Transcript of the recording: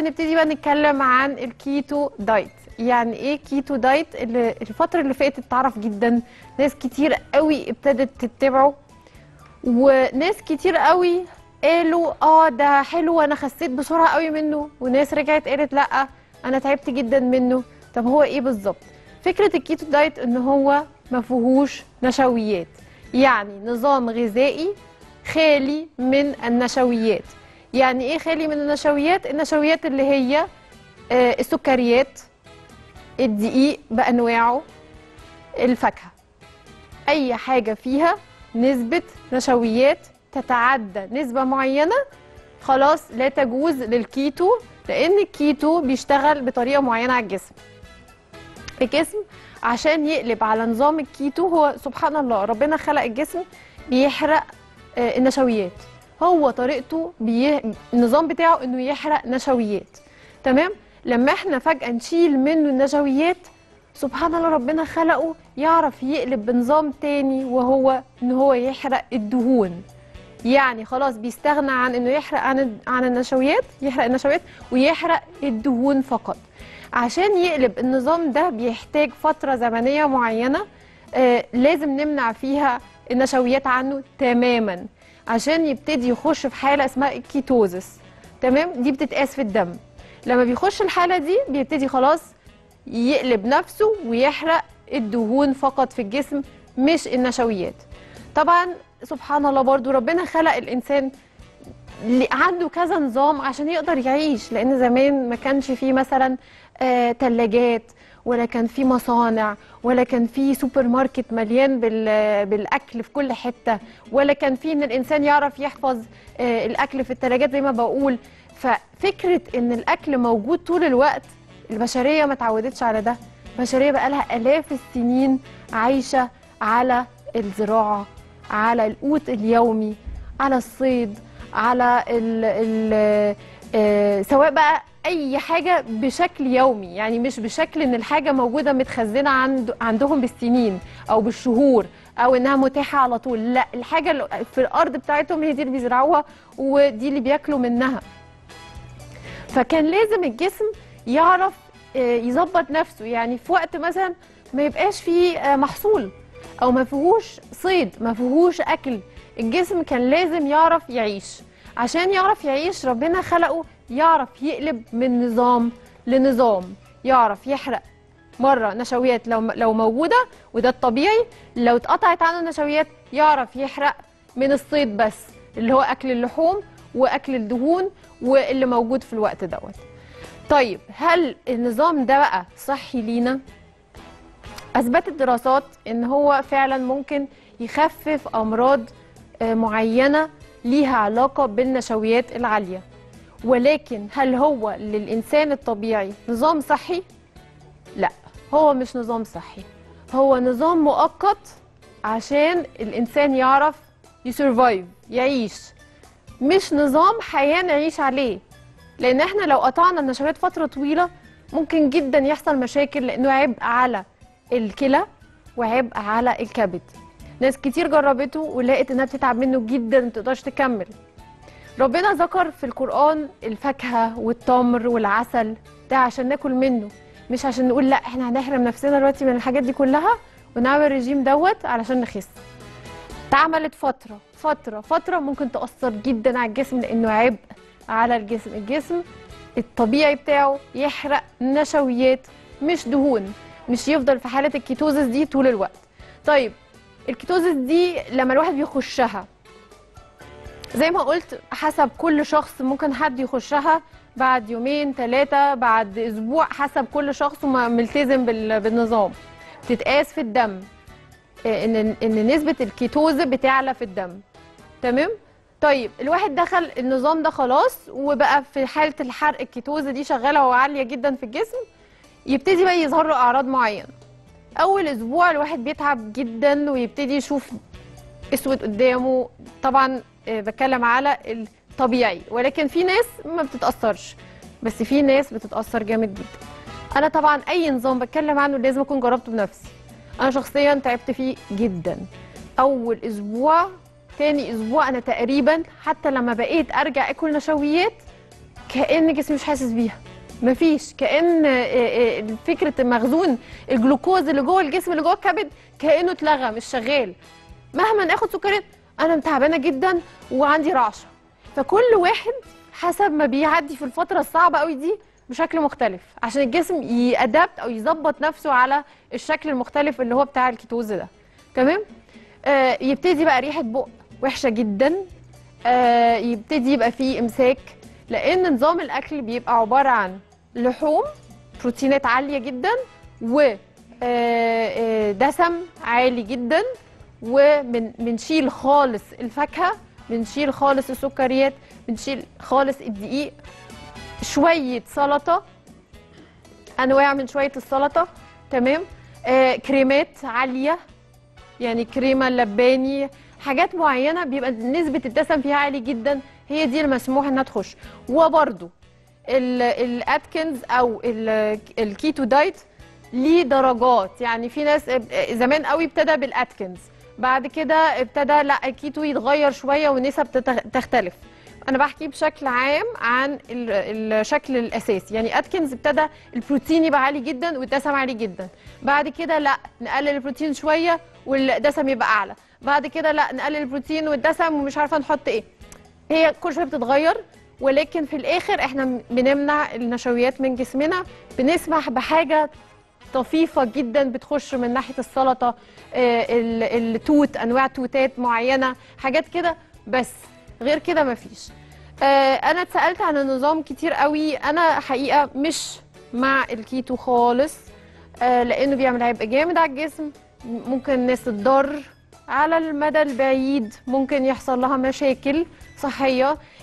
هنبتدي بقى نتكلم عن الكيتو دايت يعني ايه كيتو دايت اللي الفتره اللي فاتت تعرف جدا ناس كتير قوي ابتدت تتبعه وناس كتير قوي قالوا اه ده حلو انا خسيت بسرعه قوي منه وناس رجعت قالت لا انا تعبت جدا منه طب هو ايه بالظبط فكره الكيتو دايت ان هو ما فيهوش نشويات يعني نظام غذائي خالي من النشويات يعني ايه خالي من النشويات النشويات اللي هي آه، السكريات الدقيق بانواعه الفاكهه اي حاجه فيها نسبه نشويات تتعدى نسبه معينه خلاص لا تجوز للكيتو لان الكيتو بيشتغل بطريقه معينه على الجسم الجسم عشان يقلب على نظام الكيتو هو سبحان الله ربنا خلق الجسم بيحرق آه، النشويات هو طريقته بي... النظام بتاعه انه يحرق نشويات تمام لما احنا فجأة نشيل منه النشويات سبحان الله ربنا خلقه يعرف يقلب بنظام تاني وهو ان هو يحرق الدهون يعني خلاص بيستغنى عن انه يحرق عن عن النشويات يحرق النشويات ويحرق الدهون فقط عشان يقلب النظام ده بيحتاج فترة زمنية معينة آه لازم نمنع فيها النشويات عنه تماما عشان يبتدي يخش في حالة اسمها الكيتوزس تمام دي بتتقاس في الدم لما بيخش الحالة دي بيبتدي خلاص يقلب نفسه ويحرق الدهون فقط في الجسم مش النشويات طبعا سبحان الله برضو ربنا خلق الإنسان اللي عنده كذا نظام عشان يقدر يعيش لان زمان ما كانش فيه مثلا آه تلاجات ولا كان في مصانع ولا كان في سوبر ماركت مليان بال- بالاكل في كل حته ولا كان في ان الانسان يعرف يحفظ آه الاكل في التلاجات زي ما بقول ففكره ان الاكل موجود طول الوقت البشريه ما تعودتش على ده البشريه بقى لها الاف السنين عايشه على الزراعه على القوت اليومي على الصيد على ال ال آه، سواء بقى اي حاجه بشكل يومي يعني مش بشكل ان الحاجه موجوده متخزنه عند عندهم بالسنين او بالشهور او انها متاحه على طول لا الحاجه اللي في الارض بتاعتهم هي دي اللي بيزرعوها ودي اللي بياكلوا منها فكان لازم الجسم يعرف آه، يظبط نفسه يعني في وقت مثلا ما يبقاش فيه آه، محصول او ما فيهوش صيد ما فيهوش اكل الجسم كان لازم يعرف يعيش عشان يعرف يعيش ربنا خلقه يعرف يقلب من نظام لنظام يعرف يحرق مره نشويات لو لو موجوده وده الطبيعي لو اتقطعت عنه النشويات يعرف يحرق من الصيد بس اللي هو اكل اللحوم واكل الدهون واللي موجود في الوقت دوت طيب هل النظام ده بقى صحي لينا اثبتت دراسات ان هو فعلا ممكن يخفف امراض آه، معينه ليها علاقه بالنشويات العاليه ولكن هل هو للانسان الطبيعي نظام صحي لا هو مش نظام صحي هو نظام مؤقت عشان الانسان يعرف يسرفايف يعيش مش نظام حياه نعيش عليه لان احنا لو قطعنا النشويات فتره طويله ممكن جدا يحصل مشاكل لانه عبء على الكلى وعبء على الكبد ناس كتير جربته ولقت انها بتتعب منه جدا ما تقدرش تكمل ربنا ذكر في القرآن الفاكهة والتمر والعسل ده عشان ناكل منه مش عشان نقول لا احنا هنحرم نفسنا دلوقتي من الحاجات دي كلها ونعمل رجيم دوت علشان نخس اتعملت فترة فترة فترة ممكن تأثر جدا على الجسم لأنه عبء على الجسم الجسم الطبيعي بتاعه يحرق نشويات مش دهون مش يفضل في حالة الكيتوزس دي طول الوقت طيب الكيتوزس دي لما الواحد بيخشها زي ما قلت حسب كل شخص ممكن حد يخشها بعد يومين ثلاثة بعد أسبوع حسب كل شخص وما ملتزم بال- بالنظام بتتقاس في الدم آه، ان ان نسبة الكيتوز بتعلى في الدم تمام طيب الواحد دخل النظام ده خلاص وبقى في حالة الحرق الكيتوز دي شغالة وعالية جدا في الجسم يبتدي بقى يظهر له أعراض معينة أول أسبوع الواحد بيتعب جدا ويبتدي يشوف اسود قدامه طبعا آه، بتكلم على الطبيعي ولكن في ناس ما بتتاثرش بس في ناس بتتاثر جامد جدا انا طبعا اي نظام بتكلم عنه لازم اكون جربته بنفسي انا شخصيا تعبت فيه جدا اول اسبوع تاني اسبوع انا تقريبا حتى لما بقيت ارجع اكل نشويات كأن جسمي مش حاسس بيها مفيش كأن آه، آه، فكرة مخزون الجلوكوز اللي جوه الجسم اللي جوه الكبد كأنه اتلغى مش شغال مهما ناخد سكريات انا تعبانه جدا وعندي رعشه فكل واحد حسب ما بيعدي في الفتره الصعبه قوي دي بشكل مختلف عشان الجسم يأدبت او يظبط نفسه على الشكل المختلف اللي هو بتاع الكيتوز ده تمام آه يبتدي بقى ريحه بق وحشه جدا آه يبتدي يبقى فيه امساك لان نظام الاكل بيبقى عباره عن لحوم بروتينات عاليه جدا و آه، آه، دسم عالي جدا وبنشيل خالص الفاكهه بنشيل خالص السكريات بنشيل خالص الدقيق شويه سلطه انواع من شويه السلطه تمام آه كريمات عاليه يعني كريمه لباني حاجات معينه بيبقى نسبه الدسم فيها عالي جدا هي دي المسموح انها تخش وبرده الاتكنز او ال- الكيتو دايت ليه درجات يعني في ناس زمان قوي ابتدى بالاتكنز بعد كده ابتدى لا الكيتو يتغير شويه والنسب تتغ- تختلف انا بحكي بشكل عام عن ال- الشكل الاساسي يعني اتكنز ابتدى البروتين يبقى عالي جدا والدسم عالي جدا بعد كده لا نقلل البروتين شويه والدسم يبقى اعلى بعد كده لا نقلل البروتين والدسم ومش عارفه نحط ايه هي كل شويه بتتغير ولكن في الاخر احنا بنمنع النشويات من جسمنا بنسمح بحاجه طفيفه جدا بتخش من ناحيه السلطه آه، ال- التوت انواع توتات معينه حاجات كده بس غير كده مفيش آه، انا اتسالت عن النظام كتير قوي انا حقيقه مش مع الكيتو خالص آه، لانه بيعمل عبء جامد على الجسم ممكن الناس تتضر على المدى البعيد ممكن يحصل لها مشاكل صحيه